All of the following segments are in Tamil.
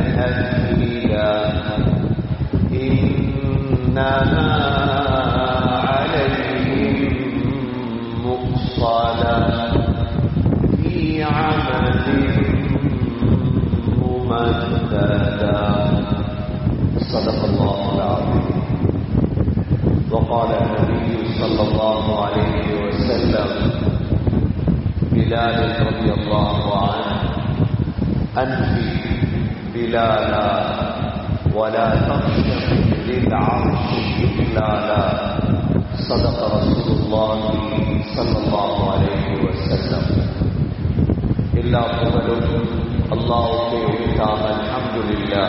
الأفئدة إنها عليهم مؤصلة في عمد ممددة صدق الله العظيم وقال النبي صلى الله عليه وسلم بلال رضي الله عنه أنفي بلالا ولا تخشى للعرش إقلالا صدق رسول الله صلى الله عليه وسلم எல்லா புகழும் அல்லாவுக்கே உரித்தாம் அல்ஹம்துலில்லா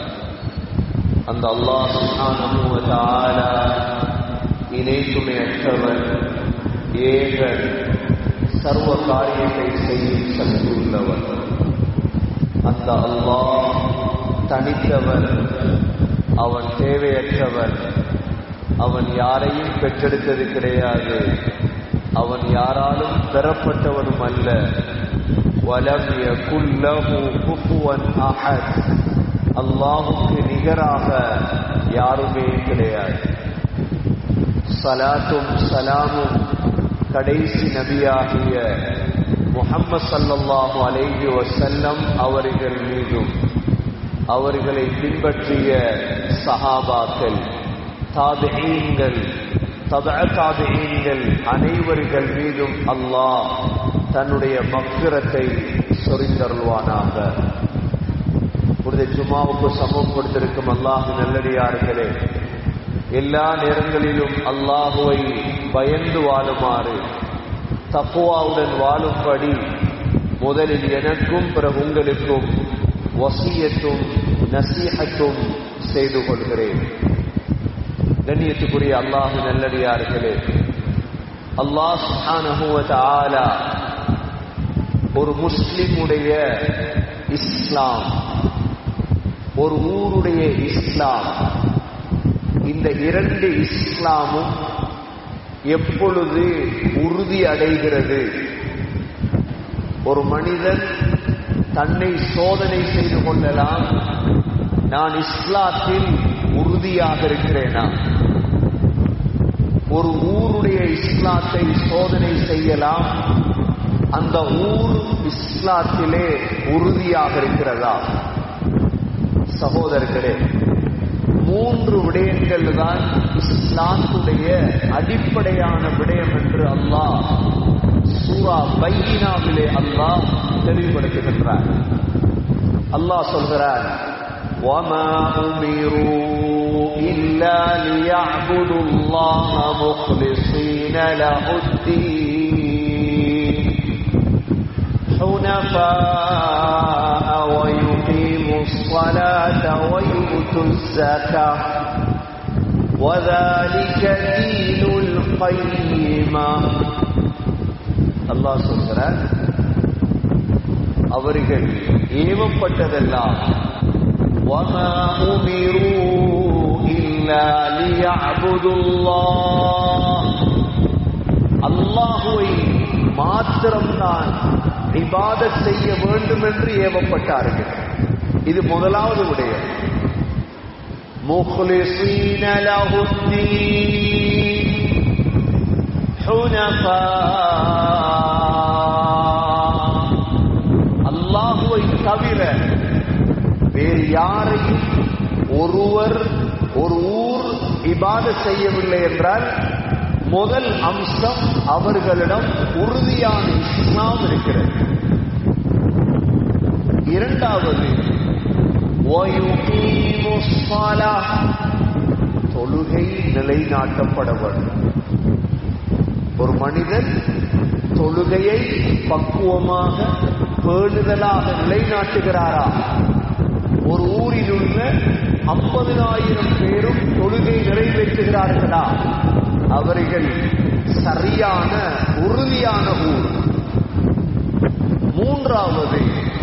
அந்த அல்லாஹ் சுப்ஹானஹு வ தஆலா இணை துணையற்றவன் ஏகன் சர்வ காரியத்தை செய்யும் சக்தி உள்ளவன் அந்த அல்லாஹ் தனித்தவன் அவன் தேவையற்றவன் அவன் யாரையும் பெற்றெடுத்தது கிடையாது அவன் யாராலும் பெறப்பட்டவனும் அல்ல வலம் யகுல்லஹு குஃபுவன் அஹத் அல்லாஹுக்கு நிகராக யாருமே கிடையாது சலாத்தும் சலாமும் கடைசி நபியாகிய முஹம்மது ஸல்லல்லாஹு அலைஹி வஸல்லம் அவர்கள் மீதும் அவர்களை பின்பற்றிய சஹாபாக்கள் தாபிஈன்கள் தபஅ தாபிஈன்கள் அனைவர்கள் மீதும் அல்லாஹ் தன்னுடைய மக்கிரத்தை சொரிந்தருள்வானாக புனித ஜுமாவுக்கு சமூகம் கொடுத்திருக்கும் அல்லாஹ் நல்லடியார்களே எல்லா நேரங்களிலும் அல்லாஹுவை பயந்து வாழுமாறு தக்குவாவுடன் வாழும்படி முதலில் எனக்கும் பிறகு உங்களுக்கும் வசியத்தும் நசீகத்தும் செய்து கொள்கிறேன் கண்ணியத்துக்குரிய அல்லாஹு நல்லடியார்களே அல்லாஹ் சுப்ஹானஹு வ தஆலா ஒரு முஸ்லிமுடைய இஸ்லாம் ஒரு ஊருடைய இஸ்லாம் இந்த இரண்டு இஸ்லாமும் எப்பொழுது உறுதி அடைகிறது ஒரு மனிதன் தன்னை சோதனை செய்து கொள்ளலாம் நான் இஸ்லாத்தில் உறுதியாக இருக்கிறேனா ஒரு ஊருடைய இஸ்லாத்தை சோதனை செய்யலாம் அந்த ஊர் இஸ்லாத்திலே உறுதியாக இருக்கிறதா சகோதரர்களே மூன்று விடயங்கள் தான் இஸ்லாத்துடைய அடிப்படையான விடயம் என்று அல்லாஹ் சூரா பைனாவிலே அல்லாஹ் தெளிவுபடுத்துகின்றார் அல்லாஹ் சொல்கிறார் وما أمروا إلا ليعبدوا الله مخلصين له الدين حنفاء ويقيموا الصلاة ويؤتوا الزكاة وذلك دين القيمة الله சொல்கிறார் அவர்கள் ஏவப்பட்டதெல்லாம் وما أمروا إلا ليعبدوا الله அல்லாஹுவை மாத்திரம்தான் இபாதத் செய்ய வேண்டும் என்று ஏவப்பட்டார்கள் இது முதலாவது விடயம் முஹ்லிஸீன லஹுத்தீன் ஹுனஃபா அல்லாஹுவை தவிர வேறு யாரையும் ஒருவர் ஒரு ஊர் இபாத செய்யவில்லை என்றால் முதல் அம்சம் அவர்களிடம் உறுதியான இஸ்லாம் இருக்கிறது இரண்டாவது தொழுகை நிலைநாட்டப்பட வேண்டும் ஒரு மனிதன் தொழுகையை பக்குவமாக பேணுதலாக நிலைநாட்டுகிறாரா ஒரு ஊரில் உள்ள ஐம்பதினாயிரம் பேரும் தொழுகை நிறைவேற்றுகிறார்களா அவர்கள் சரியான உறுதியான ஊர் மூன்றாவது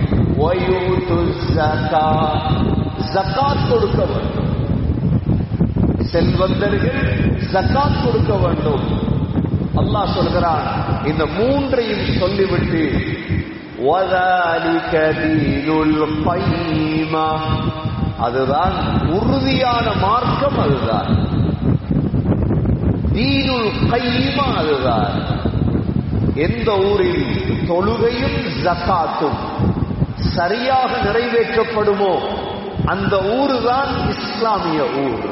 ஜக்காத் கொடுக்க வேண்டும் செல்வந்தர்கள் ஜக்காத் கொடுக்க வேண்டும் அல்லாஹ் சொல்கிறான் இந்த மூன்றையும் சொல்லிவிட்டு وذلك دين القيمة அதுதான் உறுதியான மார்க்கம் அதுதான் தீனுல் கைமா அதுதான் எந்த ஊரில் தொழுகையும் ஜக்காத்தும் சரியாக நிறைவேற்றப்படுமோ அந்த ஊருதான் இஸ்லாமிய ஊர்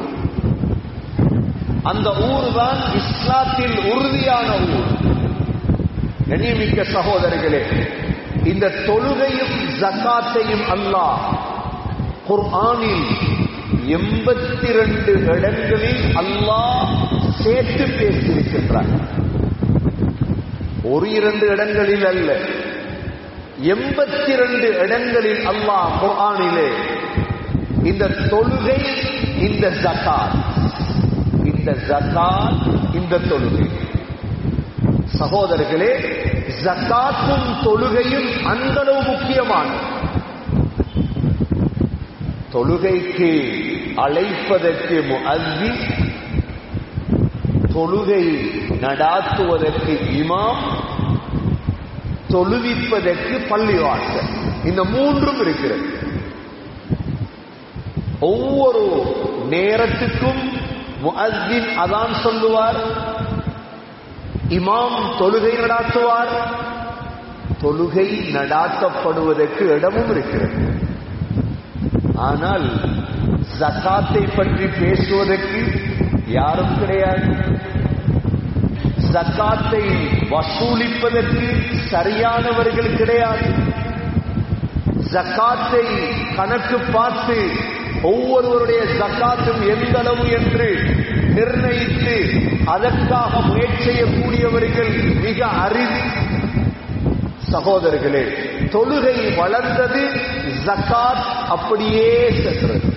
அந்த ஊர்தான் இஸ்லாத்தில் உறுதியான ஊர் கண்ணியமிக்க சகோதரர்களே இந்த தொழுகையும் ஜக்காத்தையும் அல்லாஹ் குர்ஆனில் எண்பத்தி ரெண்டு இடங்களில் அல்லாஹ் சேர்த்து பேசியிருக்கின்றார் ஒரு இரண்டு இடங்களில் அல்ல எண்பத்தி ரெண்டு இடங்களில் அல்லாஹ் குர்ஆனிலே இந்த தொழுகை இந்த ஜக்காத் இந்த ஜக்காத் இந்த தொழுகை சகோதரர்களே ஜக்காத்தும் தொழுகையும் அந்த அளவு முக்கியமான தொழுகைக்கு அழைப்பதற்கு முஅல்லி தொழுகை நடாத்துவதற்கு இமாம் தொழுவிப்பதற்கு பள்ளிவாசல் இந்த மூன்றும் இருக்கிறது ஒவ்வொரு நேரத்துக்கும் முஅஸ்ஸின் அதான் சொல்லுவார் இமாம் தொழுகை நடாத்துவார் தொழுகை நடாத்தப்படுவதற்கு இடமும் இருக்கிறது ஆனால் ஜக்காத்தை பற்றி பேசுவதற்கு யாரும் கிடையாது ஜக்காத்தை வசூலிப்பதற்கு சரியானவர்கள் கிடையாது ஜக்காத்தை கணக்கு பார்த்து ஒவ்வொருவருடைய ஜக்காத்தும் எந்த அளவு என்று நிர்ணயித்து அதற்காக முயற்சி செய்யக்கூடியவர்கள் மிக அரிது சகோதரர்களே தொழுகை வளர்ந்தது ஜக்காத் அப்படியே சென்றது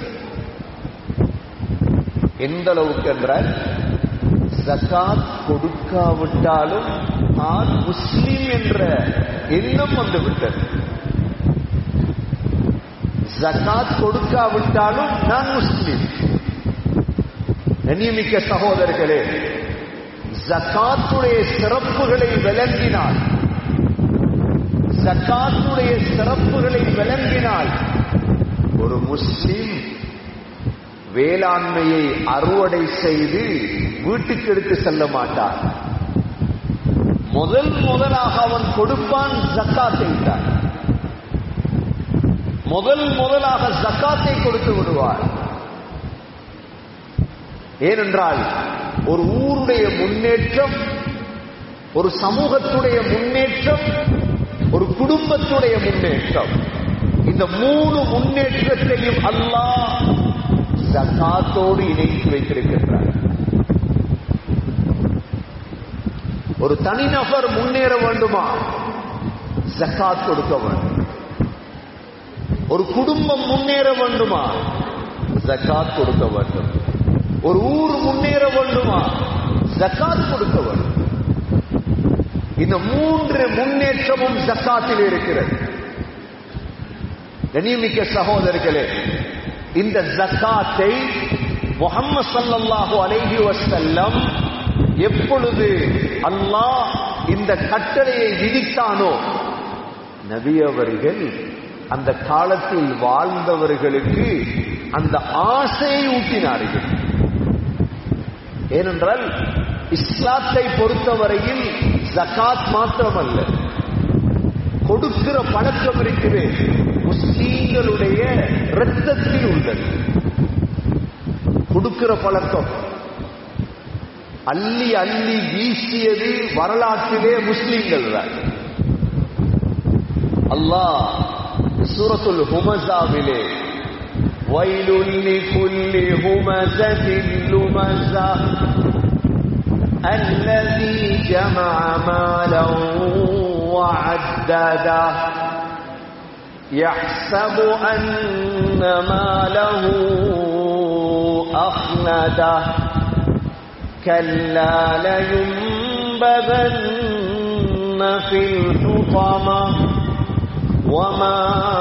எந்த அளவுக்கு என்றால் ஜக்காத் கொடுக்காவிட்டாலும் நான் முஸ்லிம் என்ற எண்ணம் வந்துவிட்டது ஜக்காத் கொடுக்காவிட்டாலும் நான் முஸ்லிம் கண்ணியமிக்க சகோதரர்களே ஜக்காத்துடைய சிறப்புகளை விளங்கினால் ஜக்காத்துடைய சிறப்புகளை விளங்கினால் ஒரு முஸ்லிம் வேளாண்மையை அறுவடை செய்து வீட்டுக்கு எடுத்து செல்ல மாட்டான் முதல் முதலாக அவன் கொடுப்பான் ஜக்காத்தை தான் முதல் முதலாக ஜக்காத்தை கொடுத்து விடுவார் ஏனென்றால் ஒரு ஊருடைய முன்னேற்றம் ஒரு சமூகத்துடைய முன்னேற்றம் ஒரு குடும்பத்துடைய முன்னேற்றம் இந்த மூணு முன்னேற்றத்தையும் அல்லாஹ் ஜக்காத்தோடு இணைத்து வைத்திருக்கின்றார் ஒரு தனிநபர் முன்னேற வேண்டுமா ஜக்காத் கொடுக்க வேண்டும் ஒரு குடும்பம் முன்னேற வேண்டுமா ஜக்காத் கொடுக்க வேண்டும் ஒரு ஊர் முன்னேற வேண்டுமா ஜக்காத் கொடுக்க வேண்டும் இந்த மூன்று முன்னேற்றமும் ஜக்காத்தில் இருக்கிறது கண்ணியமிக்க சகோதரர்களே இந்த ஜக்காத்தை முகம்மது சல்லல்லாஹு அலைஹி வஸல்லம் எப்பொழுது அல்லாஹ் இந்த கட்டளையை விதித்தானோ நபி அவர்கள் அந்த காலத்தில் வாழ்ந்தவர்களுக்கு அந்த ஆசையை ஊட்டினார்கள் ஏனென்றால் இஸ்லாத்தை பொறுத்தவரையில் ஜகாத் மாத்திரமல்ல கொடுக்கிற பழக்கம் இருக்குது முஸ்லீம்களுடைய இரத்தத்தில் உள்ளது கொடுக்கிற பழக்கம் அள்ளி அள்ளி வீசியது வரலாற்றிலே முஸ்லீம்கள் தான் அல்லாஹ் சூரத்துல் ஹுமசாவிலே ويل لكل همزة لمزة الذي جمع مالا وعدده يحسب أن ماله أخلده كلا لينبذن في الحطمة وما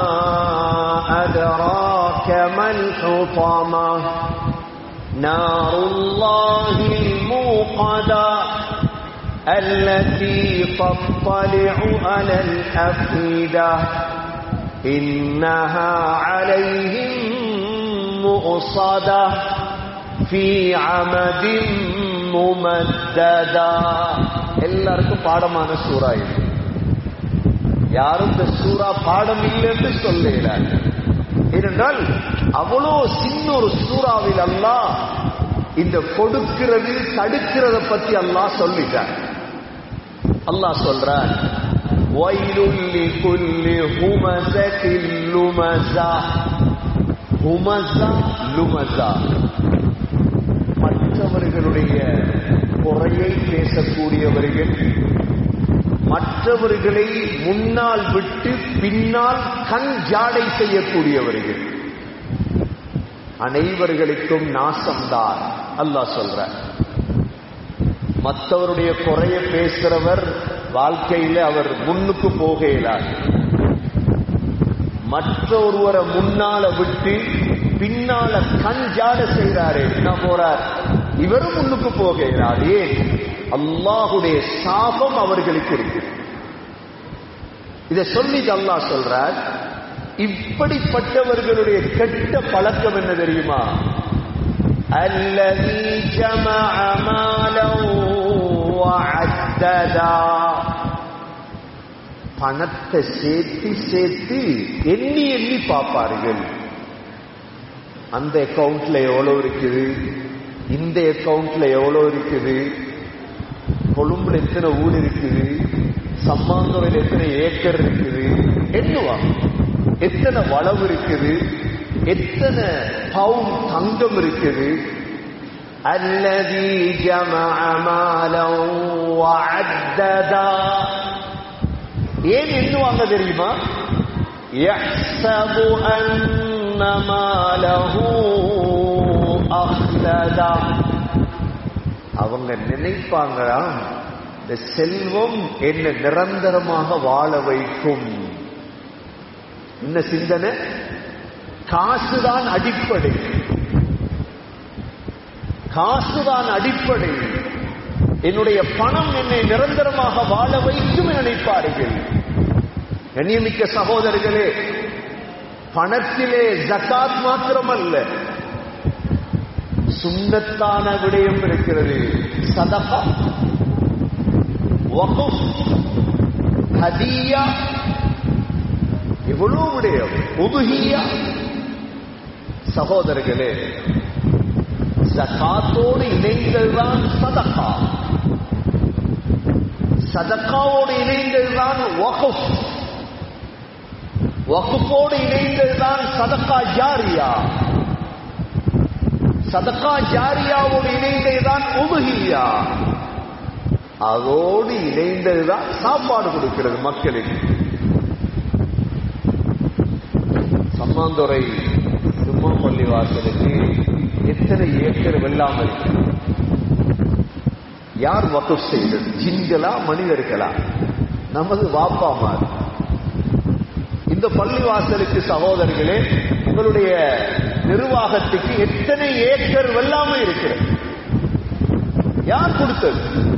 أدراك ما الحطمة نار الله الموقدة التي تطلع على الأفئدة إنها عليهم مؤصدة في عمد ممددة எல்லாருக்கும் பாடமான சூறா இது யாரும் இந்த சூறா பாடம் இல்லை என்று சொல்லுகிறார் ஏனென்றால் அவ்வளோ சின்ன ஒரு சூறாவில் அல்லாஹ் இந்த கொடுக்கிறது தடுக்கிறத பத்தி அல்லாஹ் சொல்லிட்டார் அல்லாஹ் சொல்றார் வயலுல்லி குல்லி ஹுமசத்தில் லுமசா ஹுமசா லுமசா மற்றவர்களுடைய குறையை பேசக்கூடியவர்கள் மற்றவர்களை முன்னால் விட்டு பின்னால் கண் ஜாடை செய்யக்கூடியவர்கள் அனைவர்களுக்கும் நாசம்தான் அல்லாஹ் சொல்ற மற்றவருடைய குறைய பேசுறவர் வாழ்க்கையில அவர் முன்னுக்கு போக இயலாது மற்றொருவரை முன்னால விட்டு பின்னால கண் ஜாட செய்கிறாரு என்ன போறார் இவரும் முன்னுக்கு போக இயலாது ஏன் அல்லாஹுடைய சாபம் அவர்களுக்கு இருக்கு இதை சொல்லி அல்லாஹ் சொல்றார் இப்படிப்பட்டவர்களுடைய கெட்ட பழக்கம் என்ன தெரியுமா الذي جمع مالا وعددا பணத்தை சேர்த்து சேர்த்து எண்ணி எண்ணி பார்ப்பார்கள் அந்த அக்கவுண்ட்ல எவ்வளவு இருக்குது இந்த அக்கவுண்ட்ல எவ்வளவு இருக்குது கொழும்புல எத்தனை ஊர் இருக்குது சம்மாந்துறையில் எத்தனை ஏக்கர் இருக்குது எண்ணுவாங்க எத்தனை வளவு இருக்குது எத்தனை பவுன் தங்கம் இருக்குது அல்லதி ஏன் எண்ணுவாங்க தெரியுமா يحسب أن ماله أخلدا அவங்க நினைப்பாங்களாம் இந்த செல்வம் என்ன நிரந்தரமாக வாழ வைக்கும் என்ன சிந்தனை காசுதான் அடிப்படை காசுதான் அடிப்படை என்னுடைய பணம் என்னை நிரந்தரமாக வாழ வைக்கும் என நினைப்பார்கள் கண்ணியமிக்க சகோதரர்களே பணத்திலே ஜக்காத் மாத்திரமல்ல சுண்ணத்தான விடயம் இருக்கிறது சதகா வகுப் ஹதியா எவ்வளவு விடயம் உதுகியா சகோதரர்களே ஜகாத்தோடு இணைந்ததுதான் சதகா சதக்காவோடு இணைந்ததுதான் வகுப் வகுப்போடு இணைந்ததுதான் சதக்கா ஜாரியா சதக்கா ஜாரியாவோடு இணைந்ததுதான் உபகியா அதோடு இணைந்ததுதான் சாப்பாடு கொடுக்கிறது மக்களுக்கு சம்மாந்துறை சும்மா பள்ளி வாசலுக்கு எத்தனை ஏக்கர் வெள்ளாம இருக்கு யார் வகுப் செய்தது ஜின்களா மனிதர்களா நமது வாப்பாமார் இந்த பள்ளிவாசலுக்கு சகோதரர்களே உங்களுடைய நிர்வாகத்துக்கு எத்தனை ஏக்கர் வெள்ளாமை இருக்கிறது யார் கொடுத்தது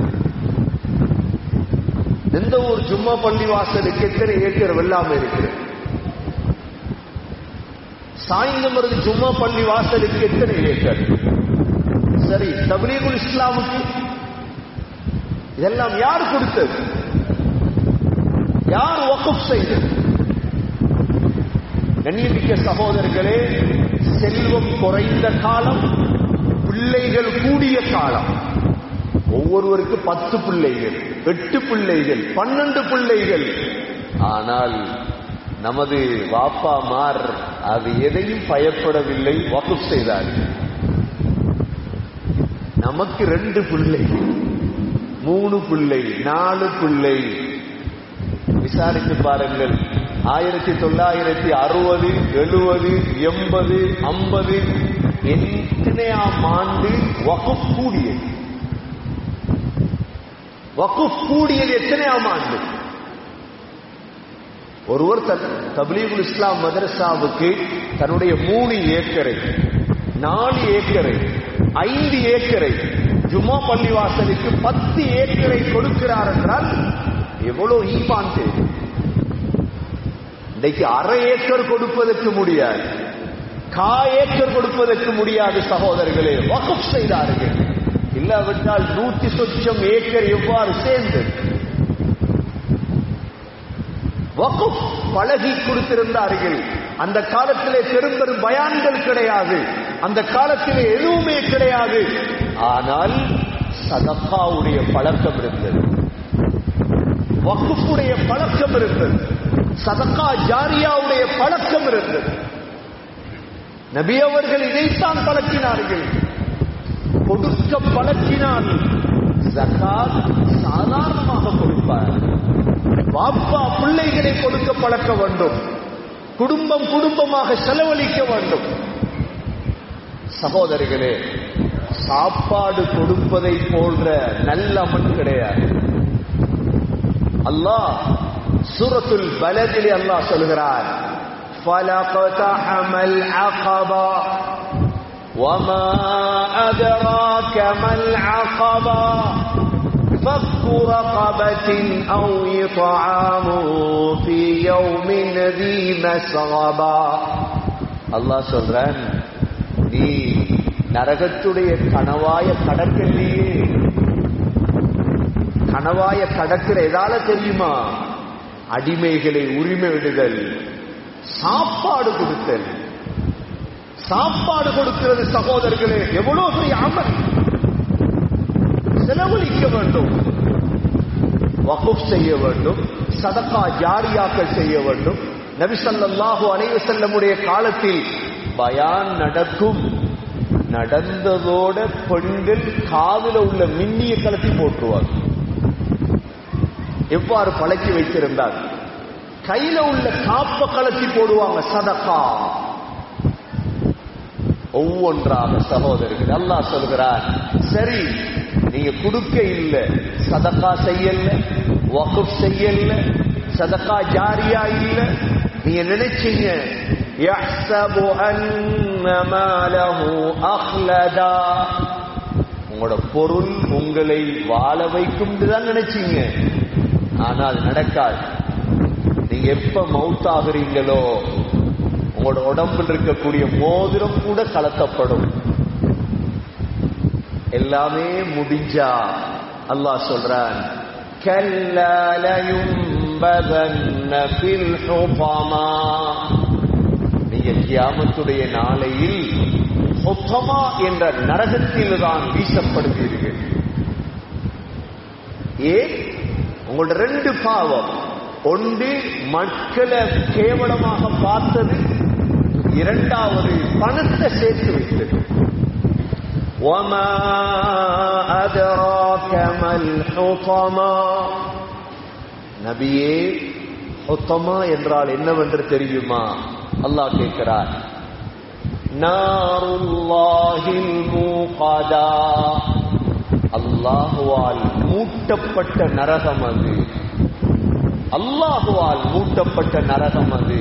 எந்த ஒரு ஜும்மா பள்ளி வாசலுக்கு எத்தனை ஏக்கர் வெள்ளாமை இருக்கிறது சாய்ந்தமரது ஜும்மா பள்ளி வாசலுக்கு எத்தனை ஏக்கர் சரி தபலீகுல் இஸ்லாமுக்கு இதெல்லாம் யார் கொடுத்தது யார் வகுப் செய்தது கண்ணியமிக்க சகோதரர்களே செல்வம் குறைந்த காலம் பிள்ளைகள் கூடிய காலம் ஒவ்வொருவருக்கு பத்து பிள்ளைகள் எட்டு பிள்ளைகள் பன்னெண்டு பிள்ளைகள் ஆனால் நமது வாப்பா மார் அது எதையும் பயப்படவில்லை வகுப் செய்தார்கள் நமக்கு ரெண்டு பிள்ளை மூணு பிள்ளை நாலு பிள்ளை விசாரித்து பாருங்கள் ஆயிரத்தி தொள்ளாயிரத்தி அறுபது எழுபது எண்பது ஐம்பது எத்தனையாம் ஆண்டு வகுப் கூடியது வகுப் கூடியது எத்தனையாம் ஆண்டு ஒருவர் தப்லீகுல் இஸ்லாம் மதரசாவுக்கு தன்னுடைய மூணு ஏக்கரை நாலு ஏக்கரை ஐந்து ஏக்கரை ஜும்மா பள்ளிவாசலுக்கு பத்து ஏக்கரை கொடுக்கிறார் என்றால் எவ்வளவு ஈமான் தேவை இன்றைக்கு அரை ஏக்கர் கொடுப்பதற்கு முடியாது கா ஏக்கர் கொடுப்பதற்கு முடியாது சகோதரர்களே வகுப் செய்தார்கள் இல்லாவிட்டால் நூத்தி சொச்சம் ஏக்கர் எவ்வாறு சேர்ந்தது வகுப் பழகி கொடுத்திருந்தார்கள் அந்த காலத்திலே பெரும் பெரும் பயான்கள் கிடையாது அந்த காலத்திலே எதுவுமே கிடையாது ஆனால் சதக்காவுடைய பழக்கம் இருந்தது வகுப்புடைய பழக்கம் இருந்தது சதக்கா ஜாரியாவுடைய பழக்கம் இருந்தது நபி அவர்கள் இதைத்தான் பழக்கினார்கள் கொடுக்க பழக்கினால் ஜகாத் சாதாரணமாக கொடுப்பார் பாப்பா பிள்ளைகளை கொடுக்க பழக்க வேண்டும் குடும்பம் குடும்பமாக செலவழிக்க வேண்டும் சகோதரிகளே சாப்பாடு கொடுப்பதை போன்ற நல்ல அமன் கிடையாது அல்லாஹ் சூரத்துல் பலதிலே அல்லாஹ் சொல்கிறார் فَلَقْتَحَمَ الْعَقَبَةَ وَمَا أَدْرَاكَ مَا الْعَقَبَةُ فك رقبة أو إطعام في يوم ذي مسغبة الله சொல்றான் நீ நரகத்துடைய கனவாய கடற்கல்லையே கனவாய கடற்கிற எதால தெரியுமா அடிமைகளை உரிமை விடுதல் சாப்பாடு கொடுத்தல் சாப்பாடு கொடுக்கிறது சகோதரர்களே எவ்வளவு பெரிய அமல் செலவழிக்க வேண்டும் வகுப் செய்ய வேண்டும் சதக்கா ஜாரியாக்கள் செய்ய வேண்டும் நபிசல்லாஹு அலைவு செல்லமுடைய காலத்தில் பயான் நடக்கும் நடந்ததோட பெண்கள் காதுல உள்ள மின்னிய கலத்தி போட்டுருவார் எவ்வாறு பழக்கி வைத்திருந்தார் கையில உள்ள காப்ப கலத்தி போடுவாங்க சதக்கா ஒவ்வொன்றாக சகோதரர்கள் அல்லாஹ் சொல்கிறார் சரி நீங்க கொடுக்க இல்ல சதக்கா செய்யல வகுப் செய்யல சதக்கா ஜாரியா இல்ல நீங்க நினைச்சீங்க يحسب أن ماله أخلدا உங்களோட பொருள் உங்களை வாழ வைக்கும் தான் நினைச்சீங்க ஆனா அது நடக்காது நீங்க எப்ப மவுத் ஆகுறீங்களோ உங்களோட உடம்பில் இருக்கக்கூடிய மோதிரம் கூட கலக்கப்படும் எல்லாமே முடிஞ்சா அல்லாஹ் சொல்றான் كلا لينبذن في الحطمة நீங்க கியாமத்துடைய நாளையில் ஹுத்தமா என்ற நரகத்தில் தான் வீசப்படுவீர்கள் ஏன் உங்களோட ரெண்டு பாவம் ஒன்று மக்களை கேவலமாக பார்த்தது இரண்டாவது பணத்தை சேர்த்து வைத்தது وما أدراك ما الحطمة நபியே ஹுத்தமா என்றால் என்னவென்று தெரியுமா அல்லாஹ் கேட்கிறார் நாருல்லாஹில் மூகதா அல்லாஹுவால் மூட்டப்பட்ட நரகம் அது அல்லாஹுவால் மூட்டப்பட்ட நரகம் அது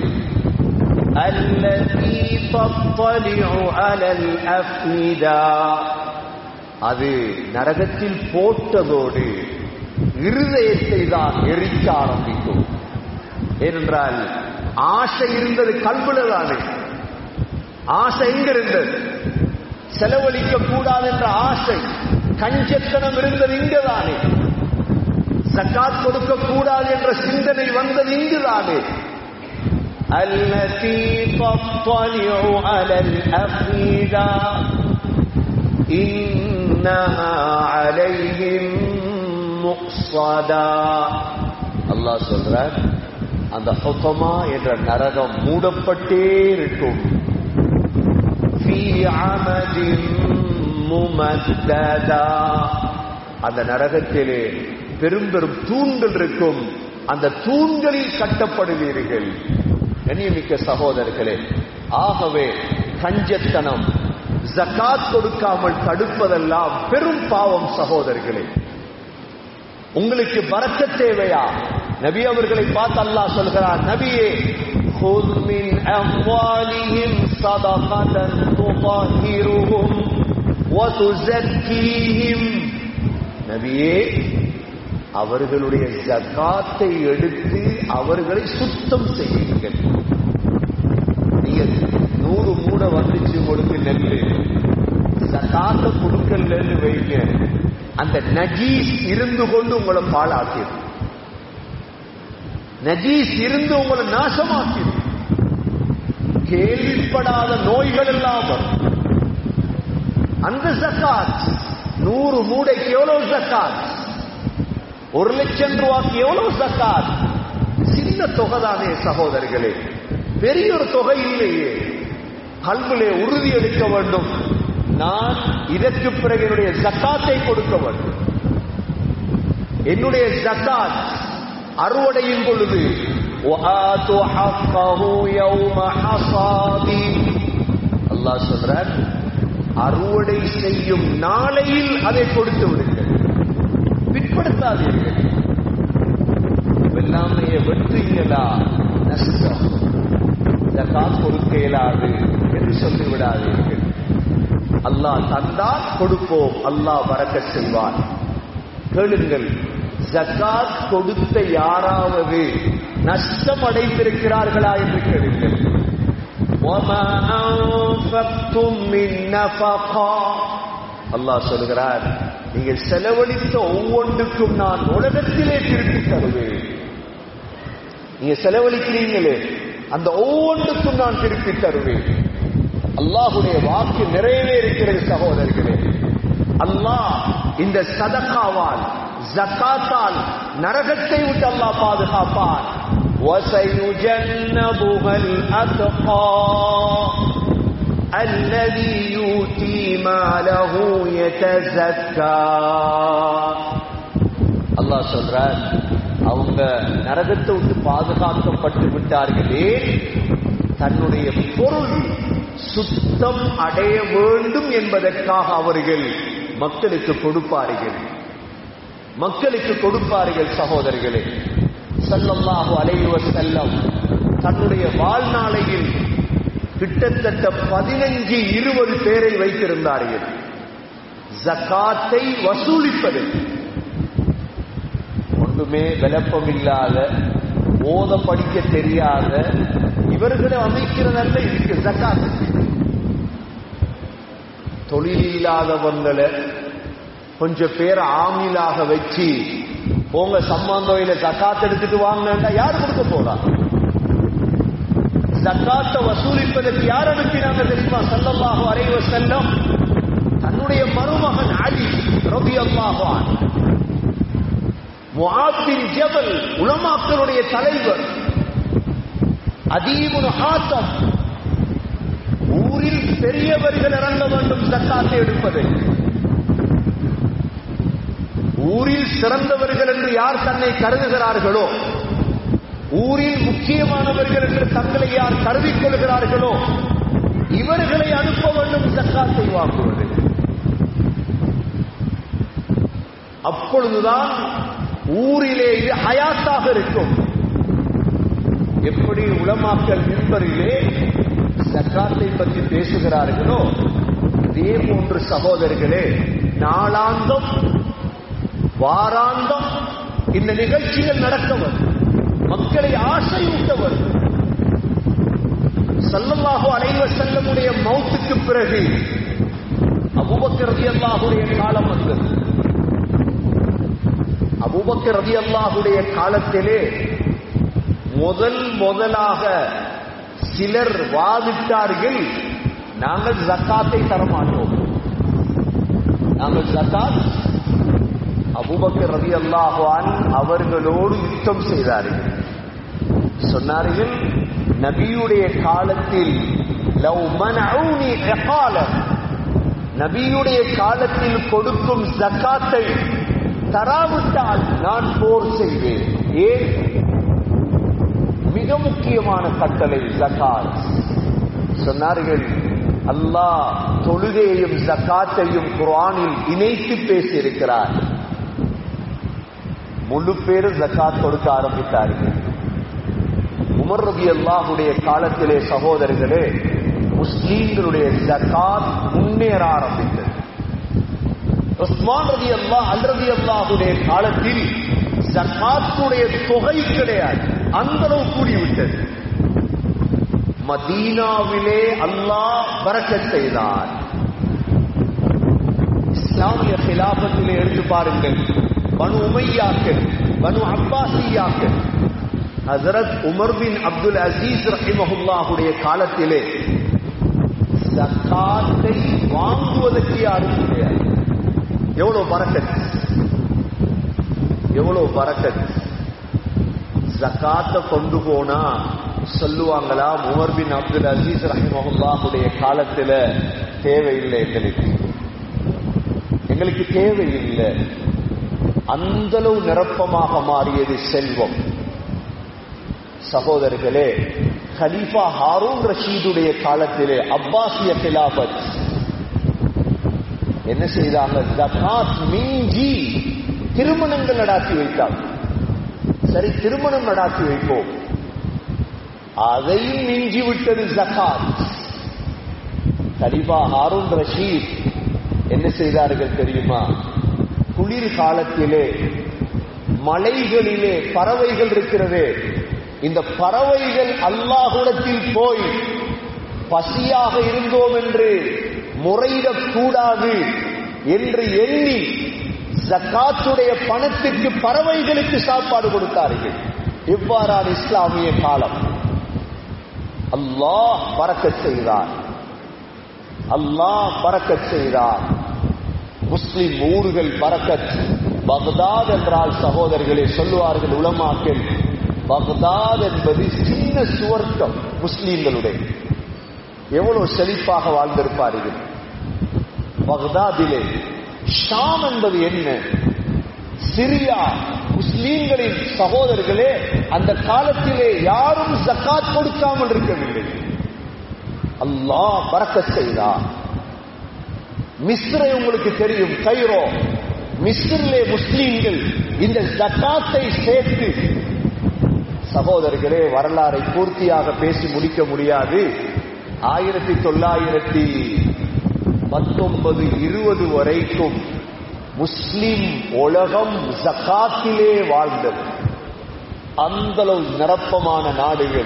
التي تطلع على الأفئدة அது நரகத்தில் போட்டதோடு இருதயத்தை தான் எரிக்க ஆரம்பிக்கும் ஏனென்றால் ஆசை இருந்தது கல்வில தானே ஆசை எங்க இருந்தது செலவழிக்க கூடாது என்ற ஆசை கஞ்சத்தனம் இருந்தது இங்குதானே சக்காத் கொடுக்க கூடாது என்ற சிந்தனை வந்தது இங்குதானே التي تطلع على الأفئدة إنها عليهم مؤصدا அல்லாஹ் சொல்றார் அந்த ஹுத்தமா என்ற நரகம் மூடப்பட்டே இருக்கும் في عمد ممددا அந்த நரகத்திலே பெரும் பெரும் தூண்கள் இருக்கும் அந்த தூண்களில் கட்டப்படுவீர்கள் கண்ணியமிக்க சகோதரர்களே ஆகவே கஞ்சத்தனம் ஜகாத் கொடுக்காமல் தடுப்பதெல்லாம் பெரும் பாவம் சகோதரர்களே உங்களுக்கு பறக்க தேவையா நபி அவர்களை பார்த்து அல்லாஹ் சொல்கிறார் நபியே خذ من أموالهم صدقة تطهرهم وتزكيهم நபியே அவர்களுடைய ஜகாத்தை எடுத்து அவர்களை சுத்தம் செய்யுங்கள் நீங்க நூறு மூட வந்துச்சு உங்களுக்கு நெல்லு ஜகாத்த கொடுக்கலன்னு வைங்க அந்த நஜீஸ் இருந்து கொண்டு உங்களை பாழாக்கிடும் நஜீஸ் இருந்து உங்களை நாசமாக்கிடும் கேள்விப்படாத நோய்கள் எல்லாம் வரும் அந்த ஜக்காத் நூறு மூடைக்கு எவ்வளவு ஜக்காத் ஒரு லட்சம் ரூபாய்க்கு எவ்வளவு ஜக்காத் சின்ன தொகை தானே சகோதரர்களே பெரிய ஒரு தொகை இல்லையே கல்விலே உறுதி எடுக்க வேண்டும் நான் இதற்கு பிறகு என்னுடைய ஜக்காத்தை கொடுக்க வேண்டும் என்னுடைய ஜக்காத் அறுவடையும் பொழுது وَآتُوا حَقَّهُ يَوْمَ حَصَادِهِ அல்லாஹ் சொல்றார் அறுவடை செய்யும் நாளையில் அதை கொடுத்து விடுங்கள் பிற்படுத்தாதீர்கள் வெள்ளாமையை வெற்றுங்களா நஷ்டம் ஜகாத் கொடுக்க இயலாது என்று சொல்லிவிடாதீர்கள் அல்லாஹ் தந்தால் கொடுப்போம் அல்லாஹ் வரக்க செய்வார் கேளுங்கள் ஜகாத் கொடுத்த யாராவது நஷ்டம் அடைந்திருக்கிறார்களா என்று கேளுங்கள் وَمَا أَنفَقْتُم مِّن نَّفَقَةٍ அல்லாஹ் சொல்கிறார் நீங்கள் செலவழித்த ஒவ்வொன்றுக்கும் நான் உலகத்திலே திருப்பி தருவேன் நீங்க செலவழிக்கிறீங்களே அந்த ஒவ்வொன்றுக்கும் நான் திருப்பி தருவேன் அல்லாஹுடைய வாக்கு நிறைவேறுகிறது சகோதரர்களே அல்லாஹ் இந்த சதக்காவால் ஜக்காத்தால் நரகத்தை விட்டு அல்லாஹ் பாதுகாப்பான் وسيجنبها الأتقى الذي يؤتي ماله يتزكى அல்லாஹ் சொல்றார் அவங்க நரகத்தை விட்டு பாதுகாக்கப்பட்டு விட்டார்களே தன்னுடைய பொருள் சுத்தம் அடைய வேண்டும் என்பதற்காக அவர்கள் மக்களுக்கு கொடுப்பார்கள் மக்களுக்கு கொடுப்பார்கள் சகோதரர்களே சல்லல்லாஹு அலைஹி வஸல்லம் தன்னுடைய வாழ்நாளையில் கிட்டத்தட்ட பதினஞ்சு இருபது பேரை வைத்திருந்தார்கள் ஜக்காத்தை வசூலிப்பது ஒன்றுமே விளப்பம் இல்லாத ஓத படிக்க தெரியாத இவர்களை அமைக்கிறதல்ல இருக்கு ஜக்காத் தொழில் இல்லாதவங்களை கொஞ்சம் பேரை ஆமிலாக வச்சு போங்க சம்பந்தோயில ஜக்காத் எடுத்துட்டு வாங்கினா யார் கொடுக்க போறா ஜக்காத்தை வசூலிப்பதற்கு யார் அனுப்பினாங்க தெரியுமா சல்லல்லாஹு அலைஹி வஸல்லம் தன்னுடைய மருமகன் அலி ரலியல்லாஹு அன்ஹு முஆத் பின் ஜபல் உலமாக்களுடைய தலைவர் அதீபுன் ஹாத்தம் ஊரில் பெரியவர்கள் இறங்க வேண்டும் ஜக்காத்தை எடுப்பதற்கு ஊரில் சிறந்தவர்கள் என்று யார் தன்னை கருதுகிறார்களோ ஊரில் முக்கியமானவர்கள் என்று தங்களை யார் கருதிக் கொள்கிறார்களோ இவர்களை அனுப்ப வேண்டும் ஜக்காத்தை வாங்குவது அப்பொழுதுதான் ஊரிலே இது ஹயாத்தாக இருக்கும் எப்படி உலமாக்கல் மின்பரிலே ஜக்காத்தை பற்றி பேசுகிறார்களோ அதே போன்று சகோதரர்களே நாளாந்தம் வாராந்தம் இந்த நிகழ்ச்சிகள் நடக்க வரும் மக்களை ஆசையூட்ட வரும் சல்லல்லாஹு அலைஹி வஸல்லமுடைய மௌத்துக்கு பிறகு அபூபக்கர் ரலியல்லாஹுடைய காலம் வந்தது அபூபக்கர் ரலியல்லாஹுடைய காலத்திலே முதல் முதலாக சிலர் வாதிட்டார்கள் நாங்கள் ஜக்காத்தை தரமாட்டோம் நாங்கள் ஜக்காத் அபூபக்கர் ரவி அல்லாஹான் அவர்களோடு யுத்தம் செய்தார்கள் சொன்னார்கள் நபியுடைய காலத்தில் லவ் மனஊனி இகாலம் நபியுடைய காலத்தில் கொடுக்கும் ஜக்காத்தை தராவிட்டால் நான் போர் செய்வேன் ஏன் மிக முக்கியமான கட்டளை ஜக்காத் சொன்னார்கள் அல்லாஹ் தொழுகையையும் ஜக்காத்தையும் குர்ஆனில் இணைத்து பேசியிருக்கிறார் முழு பேரும் ஜக்காத் கொடுக்க ஆரம்பித்தார்கள் உமர் ரபி அல்லாஹுடைய காலத்திலே சகோதரர்களே முஸ்லீம்களுடைய ஜக்காத் முன்னேற ஆரம்பித்தது உஸ்மான் ரதி அல்லா அல்ரதி அல்லாஹுடைய காலத்தில் ஜக்காத்துடைய தொகை கிடையாது அந்த அளவு கூடிவிட்டது மதீனாவிலே அல்லாஹ் பறக்கச் செய்தார் இஸ்லாமிய கிலாபத்திலே எடுத்து பாருங்கள் பனு உமையாக்கள் பனு அப்பாசியாக்கள் Hazrat Umar bin Abdul Aziz ரஹிமஹுல்லாஹுடைய காலத்திலே ஜக்காத்தை வாங்குவதற்கு யாரும் கிடையாது எவ்வளவு பறக்கத் எவ்வளவு பறக்கத் ஜக்காத்தை கொண்டு போனா சொல்லுவாங்களா உமர் பின் அப்துல் அசீஸ் ரஹிமஹுல்லாஹுடைய காலத்துல தேவையில்லை எங்களுக்கு எங்களுக்கு தேவையில்லை அந்தளவு நிரப்பமாக மாறியது செல்வம் சகோதரர்களே கலீஃபா ஹாரூன் ரஷீதுடைய காலத்திலே அப்பாசிய கிலாபத் என்ன செய்தாங்க ஜகாத் மிஞ்சி திருமணங்கள் நடாத்தி வைத்தாங்க சரி திருமணம் நடாத்தி வைப்போம் அதையும் மிஞ்சி விட்டது ஜகாத் கலீஃபா ஹாரூன் ரஷீத் என்ன செய்தார்கள் தெரியுமா குளிர் காலத்திலே மலைகளிலே பறவைகள் இருக்கிறதே இந்த பறவைகள் அல்லாஹுடத்தில் போய் பசியாக இருந்தோம் என்று முறையிடக்கூடாது என்று எண்ணி ஜக்காத்துடைய பணத்துக்கு பறவைகளுக்கு சாப்பாடு கொடுத்தார்கள் இவ்வாறான இஸ்லாமிய காலம் அல்லாஹ் பறக்கச் செய்தார் அல்லாஹ் பறக்கச் செய்தார் முஸ்லிம் ஊர்கள் பறக்கத் பக்தாத் என்றால் சகோதரர்களே சொல்லுவார்கள் உலமாக்கள் பக்தாத் என்பது சின்ன சுவர்க்கம் முஸ்லீம்களுடைய எவ்வளவு செழிப்பாக வாழ்ந்திருப்பார்கள் பக்தாதிலே ஷாம் என்பது என்ன சிரியா முஸ்லீம்களின் சகோதரர்களே அந்த காலத்திலே யாரும் ஜக்காத் கொடுக்காமல் இருக்கவில்லை அல்லாஹ் பறக்க செய்தார் மிஸ்ரை உங்களுக்கு தெரியும் கைரோ மிஸ்ரிலே முஸ்லீம்கள் இந்த ஜக்காத்தை சேர்த்து சகோதரர்களே வரலாறை பூர்த்தியாக பேசி முடிக்க முடியாது ஆயிரத்தி தொள்ளாயிரத்தி பத்தொன்பது இருபது வரைக்கும் முஸ்லிம் உலகம் ஜக்காத்திலே வாழ்ந்தது அந்தளவு நிரப்பமான நாடுகள்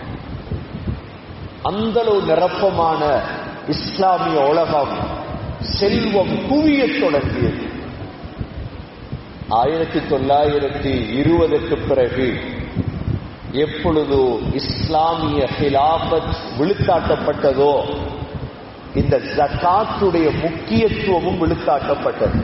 அந்தளவு நிரப்பமான இஸ்லாமிய உலகம் செல்வம் குவியத் தொடங்கியது ஆயிரத்தி தொள்ளாயிரத்தி இருபதுக்கு பிறகு எப்பொழுது இஸ்லாமிய ஹிலாபத் விழுத்தாட்டப்பட்டதோ இந்த ஜக்காத்துடைய முக்கியத்துவமும் விழுத்தாட்டப்பட்டது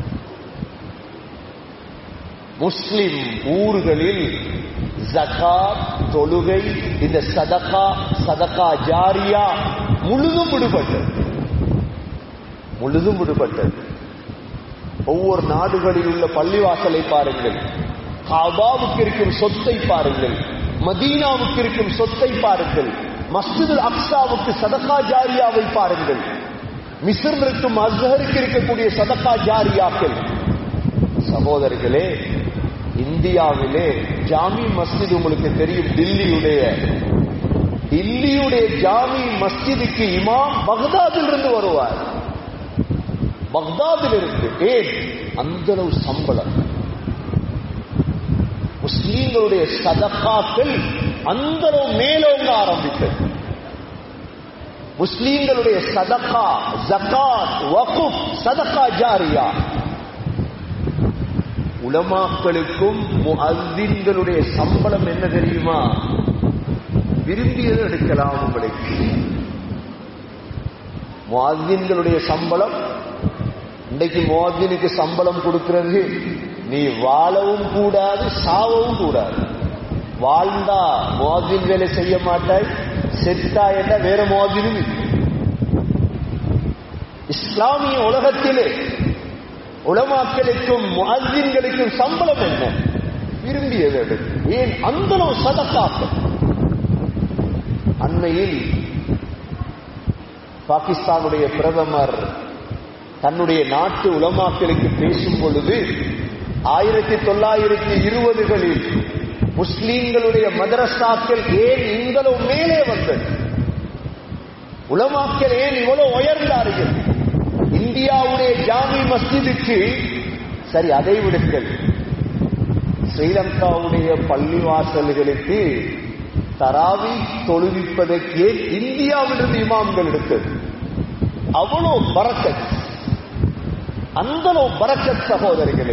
முஸ்லிம் ஊர்களில் ஜகாத் தொழுகை இந்த சதகா சதகா ஜாரியா முழுதும் விடுபட்டது முழுதும் விடுபட்டது ஒவ்வொரு நாடுகளில் உள்ள பள்ளிவாசலை பாருங்கள் காபாவுக்கு இருக்கும் சொத்தை பாருங்கள் மதீனாவுக்கு இருக்கும் சொத்தை பாருங்கள் மஸ்ஜிது அக்ஸாவுக்கு சதகா ஜாரியாவை பாருங்கள் மிஸ்ர் இருக்கும் அஸ்ஹருக்கு இருக்கக்கூடிய சதகா ஜாரியாக்கள் சகோதரர்களே இந்தியாவிலே ஜாமி மஸ்ஜித் உங்களுக்கு தெரியும் தில்லியுடைய தில்லியுடைய ஜாமி மஸ்ஜிதுக்கு இமாம் பக்தாதில் இருந்து வருவார் பக்தாதில் இருந்து ஏன் அந்த அளவு சம்பளம் முஸ்லீம்களுடைய சதக்காக்கள் அந்த அளவு மேலோங்க ஆரம்பித்தது முஸ்லீம்களுடைய சதக்கா ஜகாத் வகுப் சதக்கா ஜாரியா உலமாக்களுக்கும் முஅத்தின்களுடைய சம்பளம் என்ன தெரியுமா விரும்பியது எடுக்கலாம் உங்களுக்கு முஅத்தின்களுடைய சம்பளம் இன்றைக்கு முஅத்தினுக்கு சம்பளம் கொடுக்கிறது நீ வாழவும் கூடாது சாவவும் கூடாது வாழ்ந்தா முஅத்தின் வேலை செய்ய மாட்டாய் செத்தா என்ன வேற முஅத்தினும் இல்லை இஸ்லாமிய உலகத்திலே உலமாக்களுக்கும் முஅத்தின்களுக்கும் சம்பளம் என்ன விரும்பியது எடுக்கு. ஏன் அந்த சதக்காக்கள் அண்மையில் பாகிஸ்தானுடைய பிரதமர் தன்னுடைய நாட்டு உலமாக்களுக்கு பேசும் பொழுது ஆயிரத்தி தொள்ளாயிரத்தி இருபதுகளில் முஸ்லீம்களுடைய மதரசாக்கள் ஏன் இந்தளவு மேலே வந்தது உலமாக்கள் ஏன் இவ்வளவு உயர்ந்தார்கள் இந்தியாவுடைய ஜாமி மஸ்ஜிதுக்கு சரி அதை விடுங்கள் ஸ்ரீலங்காவுடைய பள்ளிவாசல்களுக்கு தராவி தொழுவிப்பதற்கே இந்தியாவிலிருந்து இமாம்கள் எடுத்தது அவ்வளோ பறக்கத் அந்த பறக்கத் சகோதரிகளே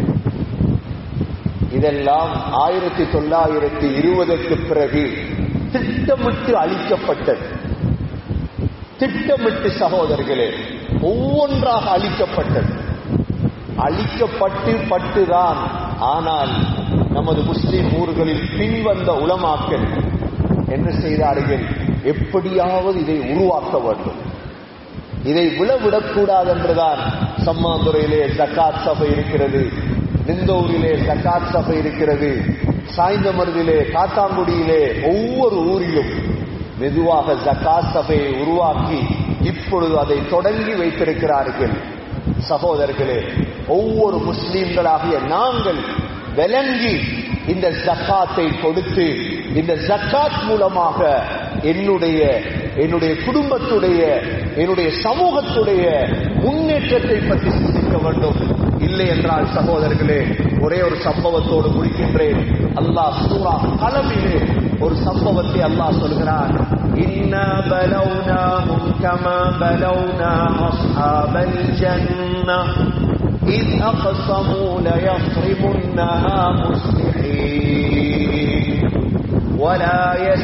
இதெல்லாம் ஆயிரத்தி தொள்ளாயிரத்தி இருபதுக்கு பிறகு திட்டமிட்டு அளிக்கப்பட்டது திட்டமிட்டு சகோதரர்களே ஒவ்வொன்றாக அளிக்கப்பட்டது அளிக்கப்பட்டு பட்டுதான் ஆனால் நமது முஸ்லிம் ஊர்களில் பின்வந்த உலமாக்கள் என்ன செய்தார்கள் எப்படியாவது இதை உருவாக்க வேண்டும் இதை விழவிடக்கூடாது என்றுதான் சம்மாந்துறையிலே ஜக்காத் சபை இருக்கிறது நிந்தூரிலே ஜக்காத் சபை இருக்கிறது சாய்ந்தமருதிலே காத்தாங்குடியிலே ஒவ்வொரு ஊரிலும் மெதுவாக ஜக்காத் சபையை உருவாக்கி இப்பொழுது அதை தொடங்கி வைத்திருக்கிறார்கள் சகோதரர்களே ஒவ்வொரு முஸ்லீம்களாகிய நாங்கள் விளங்கி இந்த ஜக்காத்தை கொடுத்து இந்த ஜக்காத் மூலமாக என்னுடைய என்னுடைய குடும்பத்துடைய என்னுடைய சமூகத்துடைய முன்னேற்றத்தை பற்றி சிந்திக்க வேண்டும் இல்லை என்றால் சகோதரர்களே ஒரே ஒரு சம்பவத்தோடு முடிக்கின்றேன் அல்லாஹ் சூரா கலமிலே ஒரு சம்பவத்தை அல்லாஹ் சொல்கிறார் إنا بلوناهم كما بلونا أصحاب الجنة إذ أقسموا ليصرمنها مصلحين ولا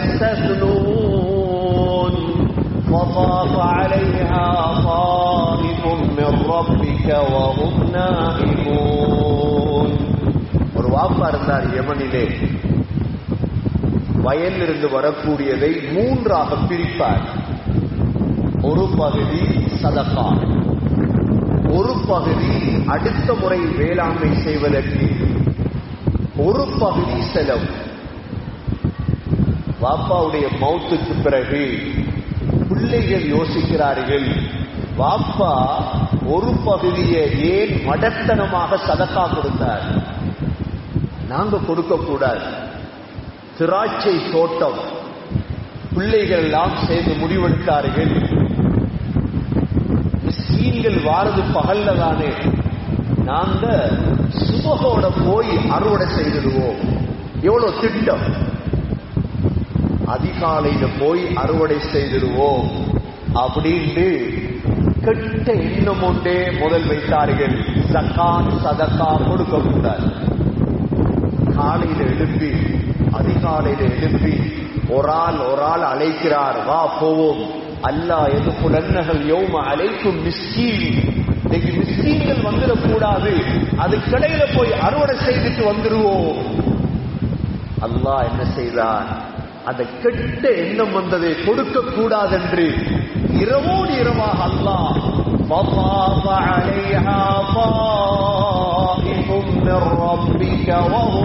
يستثنون فطاف عليها طائف من ربك وهم نائمون ஒரு வாப்பா இருந்தார் யமனிலே வயலிலிருந்து வரக்கூடியதை மூன்றாக பிரிப்பார் ஒரு பகுதி சதகா ஒரு பகுதி அடுத்த முறை வேளாண்மை செய்வதற்கு ஒரு பகுதி செலவு வாப்பாவுடைய மௌத்துக்கு பிறகு பிள்ளைகள் யோசிக்கிறார்கள் வாப்பா ஒரு பகுதியை ஏன் மடத்தனமாக சதக்கா கொடுத்தார் நாங்க கொடுக்க கூடாது திராட்சை தோட்டம் பிள்ளைகள் எல்லாம் சேர்ந்து முடிவெடுத்தார்கள் மிஸ்கீன்கள் வாரது பகல்ல தானே நாங்க சுபகோட போய் அறுவடை செய்திடுவோம் எவ்வளவு திட்டம் அதிகாலையில போய் அறுவடை செய்திடுவோம் அப்படின்ட்டு கெட்ட எண்ணம் ஒன்றே முதல் வைத்தார்கள் சக்கான் சதக்கா கொடுக்க கூடாது காலையில எழுப்பி அதிகாலையில எழுப்பி ஒரு ஆள் ஒரு ஆள் அழைக்கிறார் வா போவோம் அல்லாஹ் எது புலன்னகள் யோம அழைக்கும் மிஸ்கீன் இன்னைக்கு மிஸ்கீன்கள் வந்துடக்கூடாது அது கடையில போய் அறுவடை செய்துட்டு வந்துருவோம் அல்லாஹ் என்ன செய்தார் அந்த கெட்ட எண்ணம் வந்ததை கொடுக்க கூடாதென்று இரவோடு இரவாக அல்லாஹ் فطاف عليها طائف من ربك وهم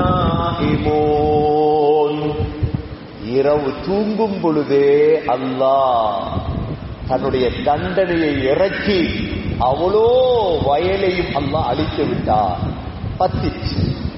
نائمون இரவு தூங்கும் பொழுதே அல்லாஹ் தன்னுடைய தண்டனையை இறக்கி அவ்வளோ வயலையும் அல்லாஹ் அழித்து விட்டார் பத்திச்சு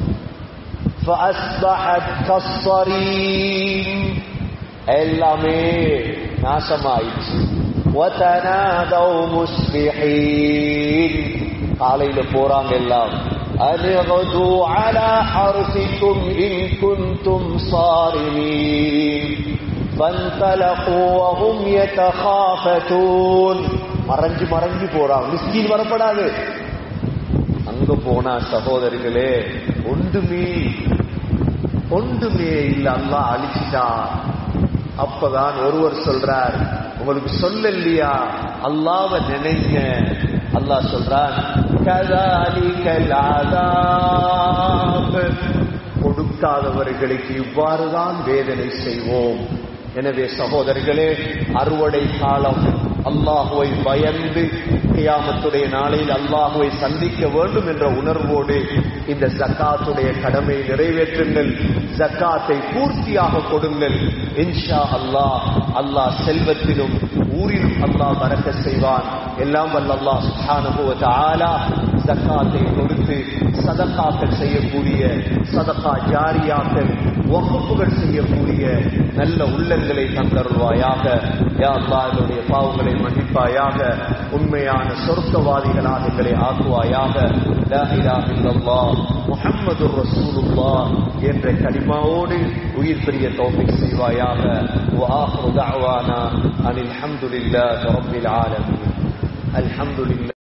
فأصبحت كالصريم எல்லாமே நாசமாயிடுச்சு وتنادوا مصبحين காலையில போறாங்க எல்லாம் أنغدوا على حرثكم إن كنتم صارمين فانطلقوا وهم يتخافتون மறைஞ்சு மறைஞ்சு போறாங்க மிஸ்கின் வரப்படாது அங்க போனா சகோதரிகளே ஒன்றுமே ஒன்றுமே இல்ல அல்லா அழிச்சிட்டா அப்பதான் ஒருவர் சொல்றார் உங்களுக்கு சொல்லலையா அல்லாவ நினைங்க அல்லாஹ் சொல்றான் கதாலிகல் ஆதாப் கொடுக்காதவர்களுக்கு இவ்வாறுதான் வேதனை செய்வோம் எனவே சகோதரர்களே அறுவடை காலம் அல்லாஹுவை பயந்து கியாமத்துடைய நாளில் அல்லாஹுவை சந்திக்க வேண்டும் என்ற உணர்வோடு இந்த ஜக்காத்துடைய கடமை நிறைவேற்றுங்கள் ஜக்காத்தை பூர்த்தியாக கொடுங்கள் இன்ஷா அல்லாஹ் அல்லாஹ் செல்வத்திலும் ஊரிலும் அல்லாஹ் பறக்க செய்வான் எல்லாம் வல்ல அல்லாஹ் சுப்ஹானஹு வ தஆலா ஜக்காத்தை கொடுத்து சதக்காக்கள் செய்யக்கூடிய சதக்கா ஜாரியாக்கள் வகுப்புகள் செய்யக்கூடிய நல்ல உள்ளங்களை தந்தருள்வாயாக யா அல்லாஹ் எங்களுடைய பாவங்களை மன்னிப்பாயாக உண்மையான சொர்க்கவாதிகளாக எங்களை ஆக்குவாயாக லா இலாஹ இல்லல்லாஹ் முஹம்மதுர் ரசூலுல்லாஹ் என்ற கலிமாவோடு உயிர் பெரிய தௌஃபீக் செய்வாயாக وآخر دعوانا أن الحمد لله رب العالمين الحمد لله